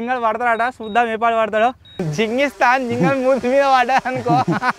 Jingle పడతాడట చూద్దాం ఏ పాడు పడతాడో జింగిస్తాన్ jingle మూతి మీద పడ్డా అనుకో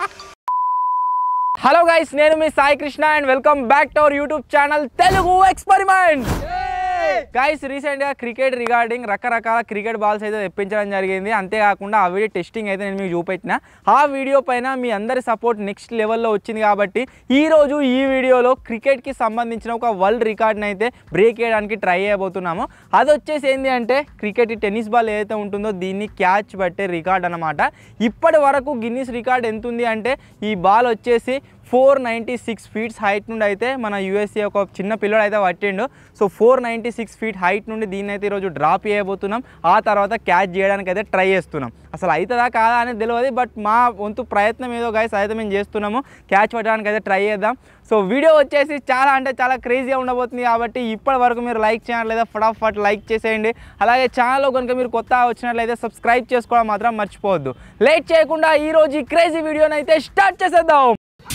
హలో గైస్ నేను మీ Sai Krishna and welcome back to our YouTube channel Telugu experiment guys రీసెంట్గా క్రికెట్ రిగార్డింగ్ రకరకాల క్రికెట్ బాల్స్ అయితే తెప్పించడం జరిగింది అంతేకాకుండా ఆ వీడియో టెస్టింగ్ అయితే నేను మీకు చూపెట్టిన ఆ వీడియో పైన మీ అందరి సపోర్ట్ నెక్స్ట్ లెవెల్లో వచ్చింది కాబట్టి ఈ రోజు ఈ వీడియోలో క్రికెట్కి సంబంధించిన ఒక వరల్డ్ రికార్డ్ని అయితే బ్రేక్ చేయడానికి ట్రై చేయబోతున్నాము అది వచ్చేసి ఏంటి అంటే క్రికెట్ టెన్నిస్ బాల్ ఏదైతే ఉంటుందో దీన్ని క్యాచ్ పట్టే రికార్డ్ అనమాట ఇప్పటి వరకు గిన్నిస్ రికార్డ్ ఎంత ఉంది అంటే ఈ బాల్ వచ్చేసి four ninety six feets height నుండి అయితే మన యూఎస్ఏ ఒక చిన్న పిల్లడు అయితే పట్టిండు so four ninety six feet height నుండి దీన్ని అయితే ఈరోజు డ్రాప్ చేయబోతున్నాం ఆ తర్వాత క్యాచ్ చేయడానికి అయితే ట్రై చేస్తున్నాం అసలు అవుతుందా కాదా అనేది తెలియదు బట్ మా వంతు ప్రయత్నం ఏదో గైస్ అయితే మేము చేస్తున్నాము క్యాచ్ పట్టడానికి అయితే ట్రై చేద్దాం సో వీడియో వచ్చేసి చాలా అంటే చాలా క్రేజీగా ఉండబోతుంది కాబట్టి ఇప్పటి వరకు మీరు లైక్ చేయట్లేదా ఫటాఫట్ లైక్ చేసేయండి అలాగే ఛానల్లో కనుక మీరు కొత్త వచ్చినట్లయితే సబ్స్క్రైబ్ చేసుకోవడం మాత్రం మర్చిపోవద్దు లేట్ చేయకుండా ఈ రోజు ఈ క్రేజీ వీడియోని అయితే స్టార్ట్ చేసేద్దాం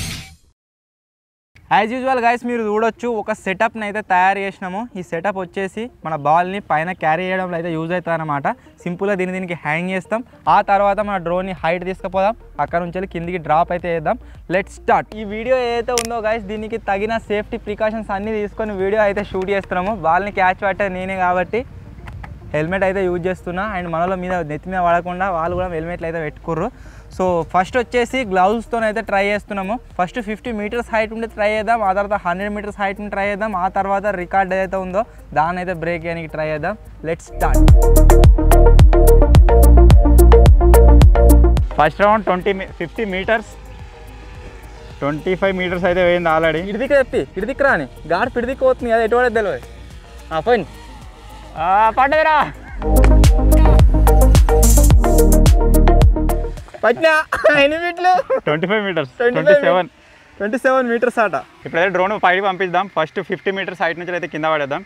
యాజ్ యూజువల్ గైస్ మీరు చూడొచ్చు ఒక సెటప్ని అయితే తయారు చేసినాము ఈ సెటప్ వచ్చేసి మన బాల్ని పైన క్యారీ చేయడంలో అయితే యూజ్ అవుతుంది అనమాట సింపుల్గా దీన్ని దీనికి హ్యాంగ్ చేస్తాం ఆ తర్వాత మన డ్రోన్ని హైట్ తీసుకుపోదాం అక్కడ నుంచి వెళ్ళి కిందికి డ్రాప్ అయితే చేద్దాం లెట్ స్టార్ట్ ఈ వీడియో ఏదైతే ఉందో గైస్ దీనికి తగిన సేఫ్టీ ప్రికాషన్స్ అన్నీ తీసుకొని వీడియో అయితే షూట్ చేస్తున్నాము బాల్ని క్యాచ్ పట్టేది నేనే కాబట్టి హెల్మెట్ అయితే యూజ్ చేస్తున్నా అండ్ మనలో మీద నెత్తి మీద పడకుండా వాళ్ళు కూడా హెల్మెట్లు అయితే పెట్టుకుర్రు సో ఫస్ట్ వచ్చేసి గ్లౌస్తో అయితే ట్రై చేస్తున్నాము ఫస్ట్ ఫిఫ్టీ మీటర్స్ హైట్ ఉండి ట్రై చేద్దాం ఆ తర్వాత హండ్రెడ్ మీటర్స్ హైట్ ఉండి ట్రై చేద్దాం ఆ తర్వాత రికార్డ్ ఏదైతే ఉందో దాన్ని అయితే బ్రేక్ చేయడానికి ట్రై చేద్దాం let start first round twenty fifty metres twenty five metres అయితే వేయింది ఆల్రెడీ ఇడిదికి చెప్పి ఇడిదికి రాని గాడి పిడిదికి పోతుంది అది ఎటువంటి తెలియదు పోయి పడ్డదిరా పట్టినా ఎన్ని మీట్లు twenty five metres 25 twenty seven twenty seven metres అట ఇప్పుడైతే డ్రోన్ పైకి పంపిద్దాం ఫస్ట్ ఫిఫ్టీ మీటర్స్ హైట్ నుంచి అయితే కింద పడేద్దాం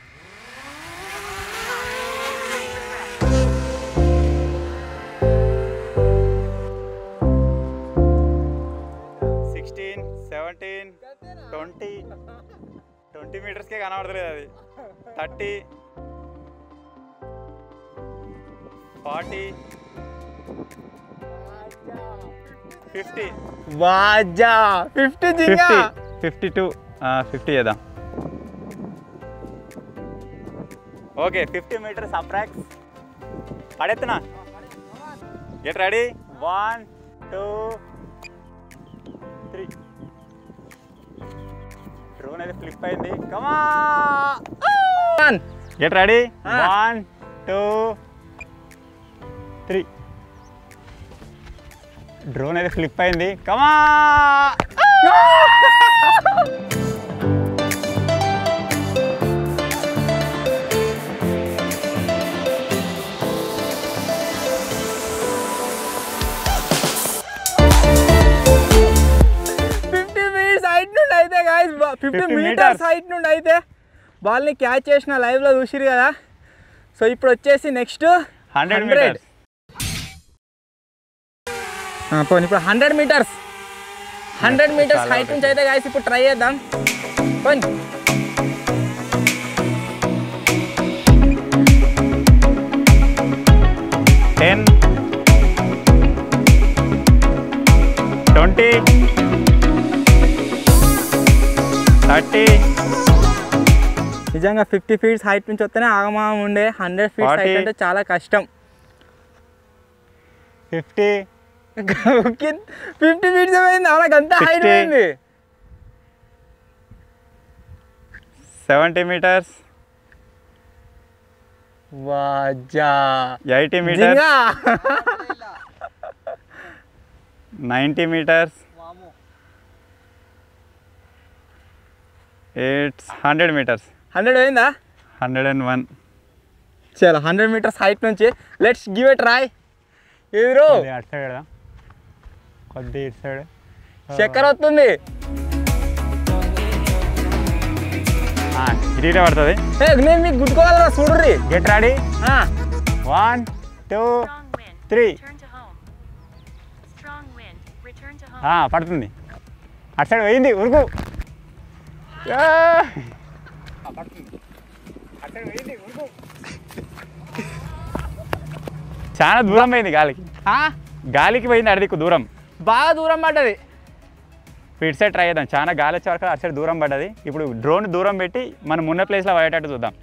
సిక్స్టీన్ సెవెంటీన్ ట్వంటీ ట్వంటీ మీటర్స్కే కనబడతలేదు అది థర్టీ ఫార్టీ ఫిఫ్టీ వాజా ఫిఫ్టీ జింగా ఫిఫ్టీ ఫిఫ్టీ టూ ఫిఫ్టీ చేద్దాం ఓకే ఫిఫ్టీ మీటర్స్ అప్రాక్స్ పడెత్తునా get ready one two three drone అయితే ఫ్లిప్ అయింది కమా get ready Ah. One two three drone అయితే ఫ్లిప్ అయింది కమా ఫిఫ్టీ మీటర్స్ హైట్ నుండి అయితే guys fifty 50 metres meters. Height నుండి అయితే బాల్ని క్యాచ్ చేసిన లైవ్లో చూసిరు కదా సో ఇప్పుడు వచ్చేసి నెక్స్ట్ హండ్రెడ్ మీటర్స్ పోనీ ఇప్పుడు హండ్రెడ్ మీటర్స్ హండ్రెడ్ మీటర్స్ చాలా హైట్ నుంచి అయితే గాయస్ ఇప్పుడు ట్రై చేద్దాం పోనీ టెన్ ట్వంటీ థర్టీ నిజంగా ఫిఫ్టీ ఫీట్స్ హైట్ నుంచి వస్తేనే ఆగమా ఉండే హండ్రెడ్ ఫీట్స్ హైట్ 40. అంటే చాలా కష్టం ఫిఫ్టీ ఫిఫ్టీ ఫీట్స్ ఏమైంది అలాగ అంత హైట్ 60. అయింది సెవెంటీ మీటర్స్ వాజా ఎయిటీ మీటర్స్ జింగా నైంటీ మీటర్స్ ఎయిట్స్ హండ్రెడ్ మీటర్స్ హండ్రెడ్ అయిందా హండ్రెడ్ అండ్ వన్ చలో హండ్రెడ్ మీటర్స్ హైట్ నుంచి లెట్స్ గివ్ ఎట్ ట్రై ఎదురు అటు సైడ్ కదా కొద్ది ఇటు సైడ్ చక్కెర వస్తుంది ఇటు ఇటే పడుతుంది ఏ, నేను మీకు గుర్తుకోవాలరా చూడుర్రి గెట్ రెడీ ఆ, one two Strong wind. Three. Return to home. Strong wind. Return to home. పడుతుంది అటు సైడ్ పోయింది ఉరుకు ఆ! పడుతుంది అటు సైడ్ పోయింది ఉరుకు చాలా దూరం పోయింది గాలికి ఆ, గాలికి పోయింది అడిదిక్కు దూరం బాగా దూరం పడ్డది ఇప్పుడు ఇటు సైడ్ ట్రై చేద్దాం చాలా గాలి వచ్చే వరకు అటు సైడ్ దూరం పడ్డది ఇప్పుడు డ్రోన్ దూరం పెట్టి మనం ఉన్న ప్లేస్లో పడేటట్టు చూద్దాం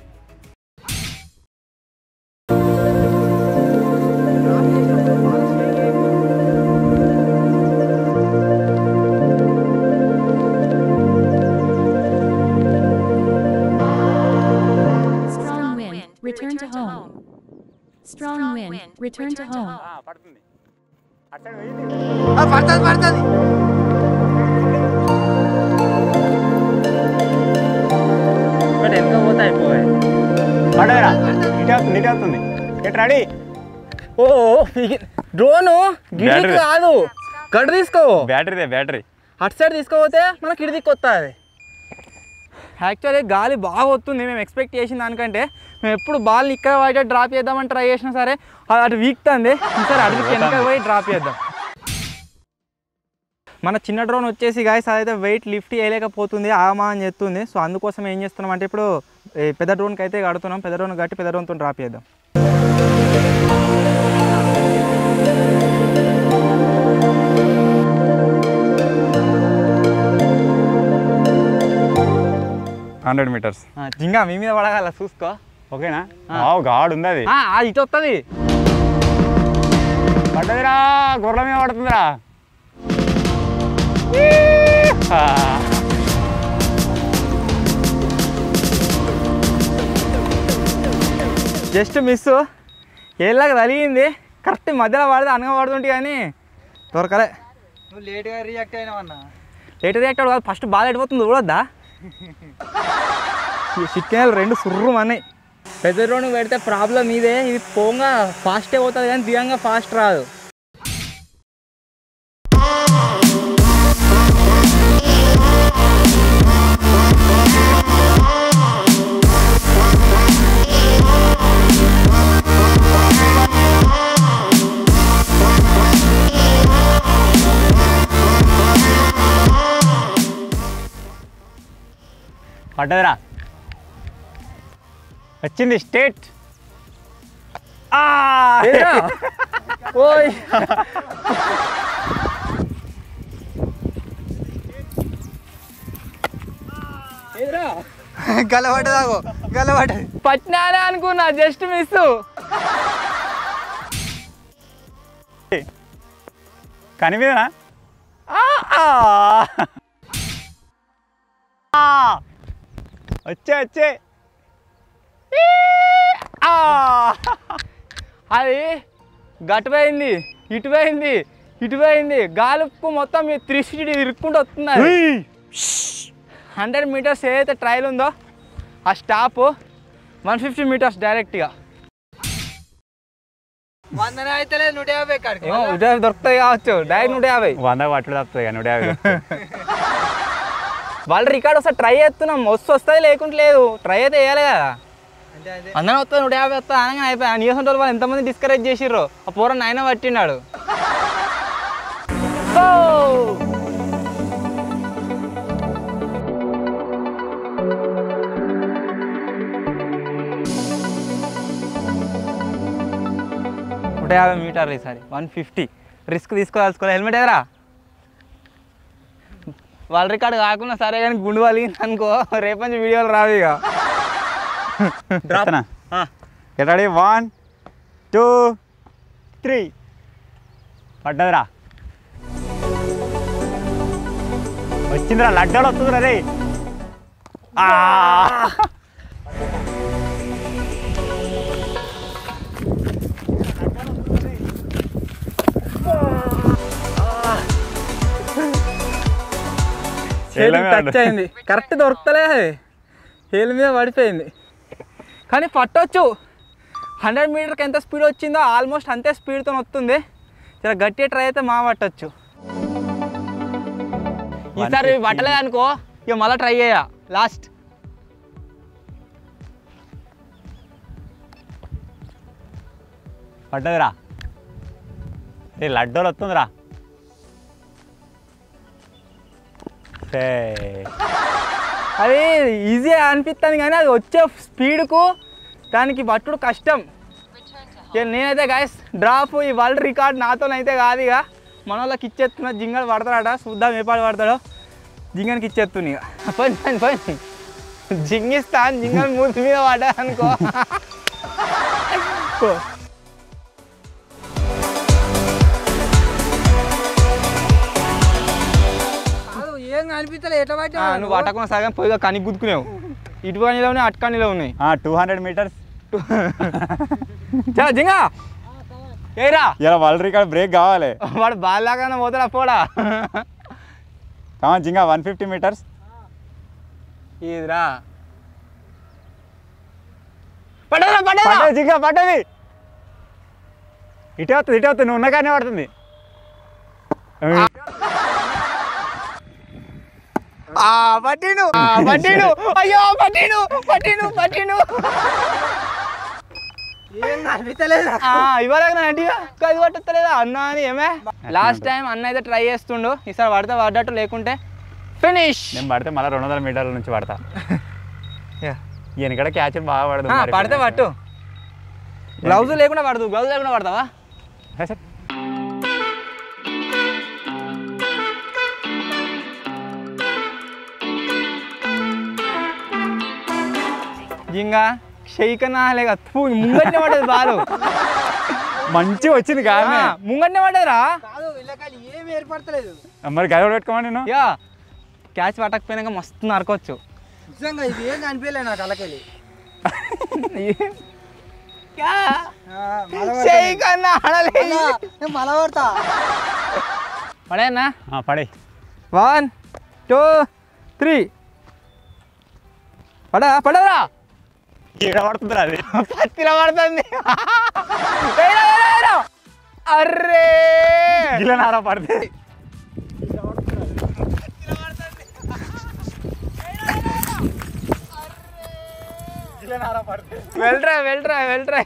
Strong wind, return to home. Strong wind, return to home. పడుతుంది అటు సైడ్ పోయింది పడుతుంది పడుతుంది బట్ ఎంత పోతే అయిపోయి పడదురా ఇటు అవుతుంది ఇటు అవుతుంది ఇటు రెడీ ఓ డ్రోను గిడికి Battery. కాదు గడ్డ తీసుకో బ్యాటరీదే బ్యాటరీ అటు సైడ్ తీసుకోపోతే మనకి ఇటు దిక్కు వస్తుంది యాక్చువల్లీ గాలి బాగా వస్తుంది మేము ఎక్స్పెక్ట్ చేసిన దానికంటే మేము ఎప్పుడు బాల్ని ఇక్కడ బయట డ్రాప్ చేద్దామని ట్రై చేసినా సరే అది అటు వీక్తుంది ఈసారి అటు వెనక పోయి డ్రాప్ చేద్దాం మన చిన్న డ్రోన్ వచ్చేసి గాయస్ అదైతే వెయిట్ లిఫ్ట్ చేయలేకపోతుంది ఆమా అని చెప్తుంది సో అందుకోసం ఏం చేస్తున్నాం అంటే ఇప్పుడు ఈ పెద్ద డ్రోన్కి అయితే కడుతున్నాం పెద్ద డ్రోన్ కట్టి పెద్ద డ్రోన్తో డ్రాప్ చేద్దాం హండ్రెడ్ మీటర్స్ జింగా మీ మీద పడగల చూసుకో ఓకేనా ఆవు గాడు ఉంది అది ఆ, అది ఇటు వస్తుంది పడ్డదిరా గొర్రెల మీద పడుతుందిరా ఆ, జస్ట్ మిస్ ఏళ్ళకి తలిగింది కరెక్ట్ మధ్యలో పడితే అనగా పడుతుంటే కానీ దొరకలే నువ్వు లేట్గా రియాక్ట్ అయినావన్నా లేట్ రియాక్ట్ కాదు ఫస్ట్ బాగా ఎడిపోతుంది చూడొద్దా చికెన్ రెండు సుర్రు అన్నాయి పెద్ద రోడ్డు పెడితే ప్రాబ్లం ఇదే ఇది పోగా ఫాస్టే పోతుంది కానీ దిగంగా ఫాస్ట్ రాదు పడ్డదిరా వచ్చింది స్టేట్ ఆ! ఏరా? ఓయ్ గలబడ్డదాగో గలబడ్డది పట్టినానే అనుకున్నా జస్ట్ మిస్ కనిపిదనా వచ్చే వచ్చే ఈ! ఆ! అది గటు పోయింది ఇటు పోయింది ఇటు పోయింది గాలుపు మొత్తం మీ త్రీ సిక్స్టీ తిరుక్కుంటూ వస్తుంది అది. ఉయ్! హండ్రెడ్ మీటర్స్ ఏదైతే ట్రయల్ ఉందో ఆ స్టాప్ వన్ ఫిఫ్టీ మీటర్స్ డైరెక్ట్గా వందనే అయితే లేదు నూట యాభై కాడికి ఏమో ఉదయం దొరుకుతాయి కావచ్చు డైరెక్ట్ నూట యాభై వంద పట్టుడు తప్పుతుంది కానీ నూట యాభై తప్పుతుంది. వాళ్ళ రికార్డ్ ఒకసారి ట్రై చేస్తున్నాం వస్తు వస్తుంది లేకుంటే లేదు ట్రై అయితే వేయాలి కదా అంటే అదే అందరం వస్తుంది నూట యాభై వస్తుంది అనగానే అయిపోయి ఆ నియోజకవర్గం వాళ్ళు ఎంతమంది డిస్కరేజ్ చేసిర్రు ఆ పూర నాయన పట్టినాడు నూట యాభై మీటర్లు ఈసారి వన్ ఫిఫ్టీ రిస్క్ తీసుకోవాల్సుకోవాలి హెల్మెట్ ఎదరా వాళ్ళ రికార్డు కాకుండా సరే కానీ గుండు వలిగింది అనుకో రేపు నుంచి వీడియోలు రావు ఇక ఎత్తనా? ఆ. Get ready? One two three పడ్డదిరా వచ్చిందిరా లడ్డాలు వస్తుందిరా రే ఆ! చేలమే టచ్ అయింది కరెక్ట్ దొరుకుతలే హేల్ మీద పడిపోయింది కానీ పట్టొచ్చు హండ్రెడ్ మీటర్కి ఎంత స్పీడ్ వచ్చిందో ఆల్మోస్ట్ అంతే స్పీడ్తో వస్తుంది చాలా గట్టి ట్రై అయితే మా పట్టొచ్చు ఈసారి 150. పట్టలేదు అనుకో ఇక మళ్ళీ ట్రై చేయ లాస్ట్ పడ్డదిరా ఏ లడ్డోలు వస్తుందిరా సే అది ఈజీ అనిపిస్తుంది కానీ అది వచ్చే స్పీడ్కు దానికి పట్టుడు కష్టం ఇక నేనైతే గాయస్ డ్రాప్ ఈ వరల్డ్ రికార్డ్ నాతోనైతే కాదు ఇక మన వాళ్ళకి ఇచ్చేస్తున్నా జింగలు పడతాడట చూద్దాం ఏ పాడు పడతాడో జింగనికి ఇచ్చేస్తున్నా ఇక పోయి పోయి, పోయి జింగిస్తాను జింగల్ మూతి మీద పడ్డా అనుకో పో. కాదు, ఏం కనిపించలే ఎట్లా ఆ, పట్టినావు నువ్వు పట్టకుండా సగం పోయిగా కని గుద్దుకునేవు ఇటు కానీలో ఉన్నాయి అటు కానీలో ఉన్నాయి టూ హండ్రెడ్ మీటర్స్ చా జింగా ఏరా ఇలా వరల్డ్ రికార్డ్ బ్రేక్ కావాలి వాడు బాగానే పోతాడా పోడా కామా జింగా వన్ ఫిఫ్టీ మీటర్స్ ఇదిరా పడరా పడరా పడ్డది జింగా పడ్డది ఇటే వస్తుంది ఇటే వస్తుంది నువ్వు ఉన్న కానీ పడుతుంది ఆ పట్టిను ఆ పట్టిను అయ్యో పట్టిను పట్టిను పట్టిను ఏం కనిపించలేదు ఆ ఇవాళ అంటే అది పట్టలేదా అన్న అని ఏమే లాస్ట్ టైం అన్న అయితే ట్రై చేస్తుండు ఈసారి పడితే పడ్డట్టు లేకుంటే ఫినిష్ నేను పడితే మళ్ళీ రెండు వందల మీటర్ల నుంచి పడతా వెనకడ క్యాచ్ బాగా పడదు మరి. పడితే పట్టు గ్లౌజ్ లేకుండా పడదు గ్లౌజ్ లేకుండా పడతావా సరే, సరే. జింగా షెయ్కనా లేక తూ ముంగట్నే పడ్డది బాలు మంచిగా వచ్చింది కానీ ఆ, ముంగట్నే పడ్డదిరా కాదు వీళ్ళకాయలు ఏం ఏర్పడతలేదు మరి గది పెట్టుకోమని నేను యా క్యాచ్ పట్టకపోయినాక మస్తు నరకొచ్చు నిజంగా ఇది ఏం కనిపించలే నాకు అలాకెళ్ళి క్యా? మళ్ళా షెయ్కన్నా ఆడలేదు నేను మళ్ళా పడతా పడేనా పడే వన్ టూ త్రీ పడా పడరా ఈడ పడుతుంది అది పత్తిలో పడుతుంది ఏరా, ఏరా, ఏరా. అర్రే గిల నార పడితే వెళ్ళరా వెళ్ళరా వెళ్ళరా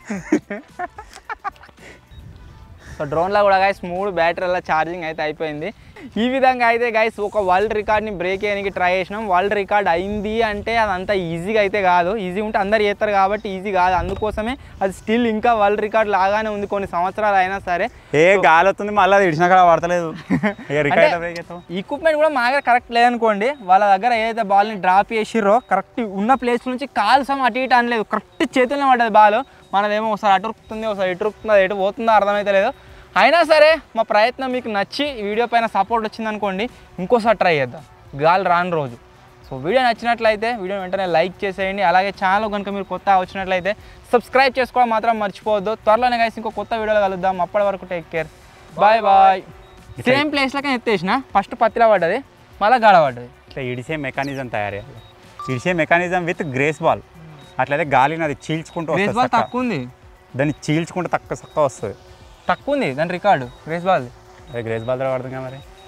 సో డ్రోన్లో కూడా గైస్ మూడు బ్యాటరీల ఛార్జింగ్ అయితే అయిపోయింది ఈ విధంగా అయితే గైస్ ఒక వరల్డ్ రికార్డ్ని బ్రేక్ చేయడానికి ట్రై చేసినాం వరల్డ్ రికార్డ్ అయింది అంటే అదంతా ఈజీగా అయితే కాదు ఈజీ ఉంటే అందరు చేస్తారు కాబట్టి ఈజీ కాదు అందుకోసమే అది స్టిల్ ఇంకా వరల్డ్ రికార్డ్ లాగానే ఉంది కొన్ని సంవత్సరాలు అయినా సరే ఏ గాలి వస్తుంది మళ్ళీ అది ఇడిచిన కాడ పడతలేదు ఇక రికార్డ్ అంటే- బ్రేక్ అవుతావు ఈక్విప్మెంట్ కూడా మా దగ్గర కరెక్ట్ లేదనుకోండి వాళ్ళ దగ్గర ఏదైతే బాల్ని డ్రాప్ చేసిర్రో కరెక్ట్ ఉన్న ప్లేస్ నుంచి కాల్సం అటు ఇటు అనలేదు కరెక్ట్ చేతుల్లో పడ్డది బాల్ మనదేమో ఒకసారి అటు ఉరుకుతుంది ఒకసారి ఇటు ఉరుకుతుంది అది ఎటు పోతుందో అర్థమైతే లేదు అయినా సరే మా ప్రయత్నం మీకు నచ్చి ఈ వీడియో పైన సపోర్ట్ వచ్చింది అనుకోండి ఇంకోసారి ట్రై చేద్దాం గాలి రాని రోజు సో వీడియో నచ్చినట్లయితే వీడియో వెంటనే లైక్ చేసేయండి అలాగే ఛానల్ కనుక మీరు కొత్త వచ్చినట్లయితే సబ్స్క్రైబ్ చేసుకోవడం మాత్రం మర్చిపోవద్దు త్వరలోనే కలిసి ఇంకో కొత్త వీడియోలో కలుద్దాం అప్పటి వరకు take care bye bye same ప్లేస్లోకి ఎత్తేసిన ఫస్ట్ పత్తిలా పడ్డది మళ్ళీ గాడ పడ్డది ఇట్లా ఇడిసే మెకానిజం తయారు చేయాలి ఇడిసే మెకానిజం విత్ గ్రేస్ బాల్ అట్లయితే గాలిని అది చీల్చుకుంటూ గ్రేస్ వస్తుంది బాల్ చక్కగా. తక్కువ ఉంది దాన్ని చీల్చుకుంటూ తక్కువ తక్కువ వస్తుంది తక్కువ ఉంది దాని రికార్డు గ్రేస్ బాల్ అదే గ్రేస్ బాల్ పడుతుంది కదా మరి